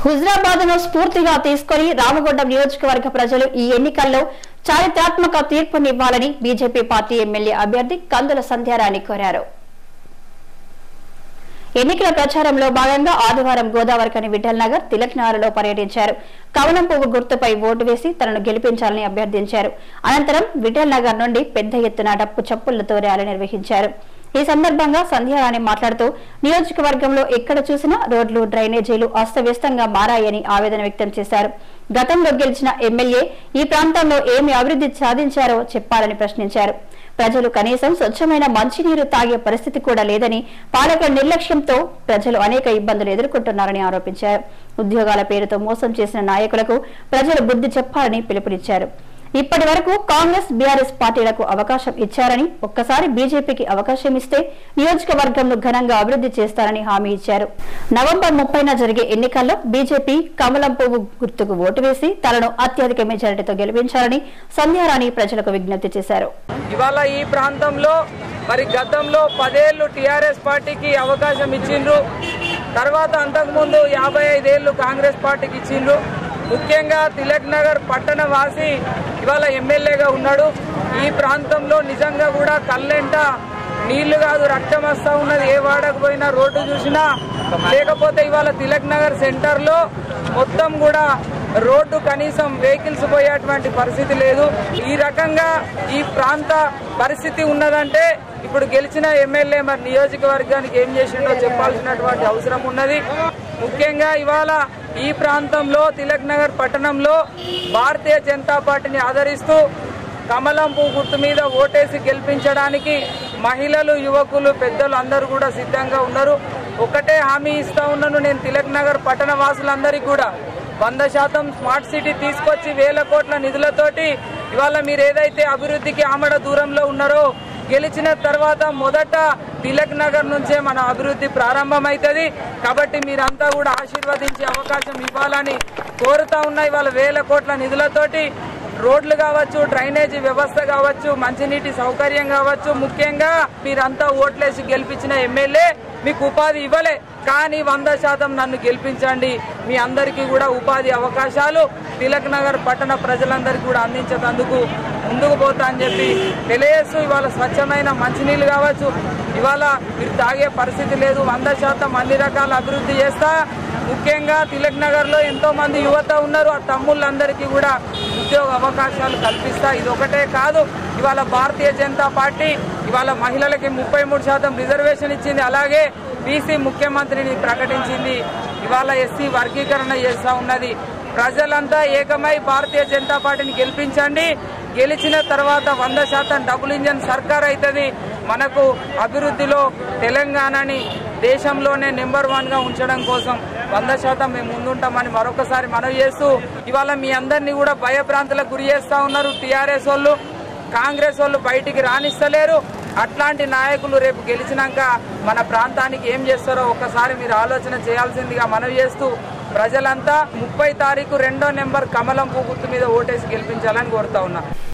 హుజరాబాద్ ను స్ఫూర్తిగా తీసుకొని రామగుండం నియోజకవర్గ ప్రజలు ఈ ఎన్నికల్లో చారిత్రాత్మక తీర్పునివ్వాలని బీజేపీ పార్టీ ఎమ్మెల్యే అభ్యర్థి కందుల సంధ్యారాణి కోరారు ఎన్నికల ప్రచారంలో భాగంగా ఆదివారం గోదావరికని విఠల్ నగర్ తిలక్ నగర్లో పర్యటించారు కవనం పువ్వు గుర్తుపై ఓటు వేసి తనను గెలిపించాలని అభ్యర్థించారు అనంతరం విఠల్ నగర్ నుండి పెద్ద ఎత్తున డప్పు చప్పులతో ర్యాలీ నిర్వహించారు ఈ సందర్భంగా సంధ్యారాణి మాట్లాడుతూ నియోజకవర్గంలో ఎక్కడ చూసినా రోడ్లు డ్రైనేజీలు అస్తవ్యస్తంగా మారాయని ఆవేదన వ్యక్తం చేశారు గతంలో గెలిచిన ఎమ్మెల్యే ఈ ప్రాంతంలో ఏమి అభివృద్ధి సాధించారో చెప్పాలని ప్రశ్నించారు ప్రజలు కనీసం స్వచ్ఛమైన మంచినీరు తాగే పరిస్థితి కూడా లేదని పాలకుల నిర్లక్ష్యంతో ప్రజలు అనేక ఇబ్బందులు ఎదుర్కొంటున్నారని ఆరోపించారు ఉద్యోగాల పేరుతో మోసం చేసిన నాయకులకు ప్రజలు బుద్ధి చెప్పాలని పిలుపునిచ్చారు ఇప్పటి వరకు కాంగ్రెస్ బీఆర్ఎస్ పార్టీలకు అవకాశం ఇచ్చారని ఒక్కసారి బీజేపీకి అవకాశం ఇస్తే నియోజకవర్గంను ఘనంగా అభివృద్ధి చేస్తారని హామీ ఇచ్చారు నవంబర్ ముప్పైన జరిగే ఎన్నికల్లో బీజేపీ కమలం పువ్వు గుర్తుకు ఓటు వేసి తనను అత్యధిక మెజారిటీతో గెలిపించాలని సంధ్యారాణి ప్రజలకు విజ్ఞప్తి చేశారు ఇవాళ ఈ ప్రాంతంలో మరి గతంలో పదేళ్లు టీఆర్ఎస్ పార్టీకి అవకాశం ఇచ్చిండ్రు తర్వాత అంతకుముందు యాభై ఐదేళ్లు కాంగ్రెస్ పార్టీకి ఇచ్చిండ్రు ముఖ్యంగా తిలక్ నగర్ పట్టణ వాసి ఇవాళ ఎమ్మెల్యేగా ఉన్నాడు ఈ ప్రాంతంలో నిజంగా కూడా కళ్ళెంట నీళ్లు కాదు రక్తం వస్తా ఉన్నది ఏ వాడకు పోయినా రోడ్డు చూసినా లేకపోతే ఇవాళ తిలక్ నగర్ సెంటర్ లో మొత్తం కూడా రోడ్డు కనీసం వెహికల్స్ పోయేటువంటి పరిస్థితి లేదు ఈ రకంగా ఈ ప్రాంత పరిస్థితి ఉన్నదంటే ఇప్పుడు గెలిచిన ఎమ్మెల్యే మరి నియోజకవర్గానికి ఏం చేసిండో చెప్పాల్సినటువంటి అవసరం ఉన్నది ముఖ్యంగా ఇవాళ ఈ ప్రాంతంలో తిలక్ నగర్ పట్టణంలో భారతీయ జనతా పార్టీని ఆదరిస్తూ కమలం పువ్వు గుర్తు మీద ఓటేసి గెలిపించడానికి మహిళలు యువకులు పెద్దలు అందరూ కూడా సిద్ధంగా ఉన్నారు ఒకటే హామీ ఇస్తా ఉన్నాను నేను తిలక్ నగర్ పట్టణ వాసులందరికీ కూడా వంద శాతం స్మార్ట్ సిటీ తీసుకొచ్చి వేల కోట్ల నిధులతోటి ఇవాళ మీరు ఏదైతే అభివృద్ధికి ఆమడ దూరంలో ఉన్నారో గెలిచిన తర్వాత మొదట తిలక్ నగర్ నుంచే మన అభివృద్ధి ప్రారంభమవుతుంది కాబట్టి మీరంతా కూడా ఆశీర్వదించే అవకాశం ఇవ్వాలని కోరుతా ఉన్నా ఇవాళ వేల కోట్ల నిధులతోటి రోడ్లు కావచ్చు డ్రైనేజీ వ్యవస్థ కావచ్చు మంచినీటి సౌకర్యం కావచ్చు ముఖ్యంగా మీరంతా ఓట్లేసి గెలిపించిన ఎమ్మెల్యే మీకు ఉపాధి ఇవ్వలే కానీ వంద శాతం నన్ను గెలిపించండి మీ అందరికీ కూడా ఉపాధి అవకాశాలు తిలక్ నగర్ పట్టణ ప్రజలందరికీ కూడా అందించేందుకు ముందుకు పోతా అని చెప్పి తెలియజేస్తూ ఇవాళ స్వచ్ఛమైన మంచినీళ్ళు కావచ్చు ఇవాళ మీరు తాగే పరిస్థితి లేదు వంద శాతం అన్ని రకాల అభివృద్ధి చేస్తా ముఖ్యంగా తిలక్ నగర్ లో ఎంతో మంది యువత ఉన్నారు ఆ తమ్ముళ్ళందరికీ కూడా ఉద్యోగ అవకాశాలు కల్పిస్తా ఇది ఒకటే కాదు ఇవాళ భారతీయ జనతా పార్టీ ఇవాళ మహిళలకి ముప్పై మూడు శాతం రిజర్వేషన్ ఇచ్చింది అలాగే బీసీ ముఖ్యమంత్రిని ప్రకటించింది ఇవాళ ఎస్సీ వర్గీకరణ చేస్తా ఉన్నది ప్రజలంతా ఏకమై భారతీయ జనతా పార్టీని గెలిపించండి గెలిచిన తర్వాత వంద శాతం డబుల్ ఇంజన్ సర్కార్ అవుతుంది మనకు అభివృద్ధిలో తెలంగాణని దేశంలోనే నెంబర్ వన్ గా ఉంచడం కోసం వంద శాతం మేము ముందుంటామని మరొకసారి మనవి చేస్తూ ఇవాళ మీ అందరినీ కూడా భయభ్రాంతులకు గురి చేస్తా ఉన్నారు టీఆర్ఎస్ వాళ్ళు కాంగ్రెస్ వాళ్ళు బయటికి రాణిస్తలేరు అట్లాంటి నాయకులు రేపు గెలిచినాక మన ప్రాంతానికి ఏం చేస్తారో ఒక్కసారి మీరు ఆలోచన చేయాల్సిందిగా మనవి చేస్తూ ప్రజలంతా ముప్పై తారీఖు రెండో నెంబర్ కమలం పువ్వు గుర్తు మీద ఓటేసి గెలిపించాలని కోరుతా ఉన్నా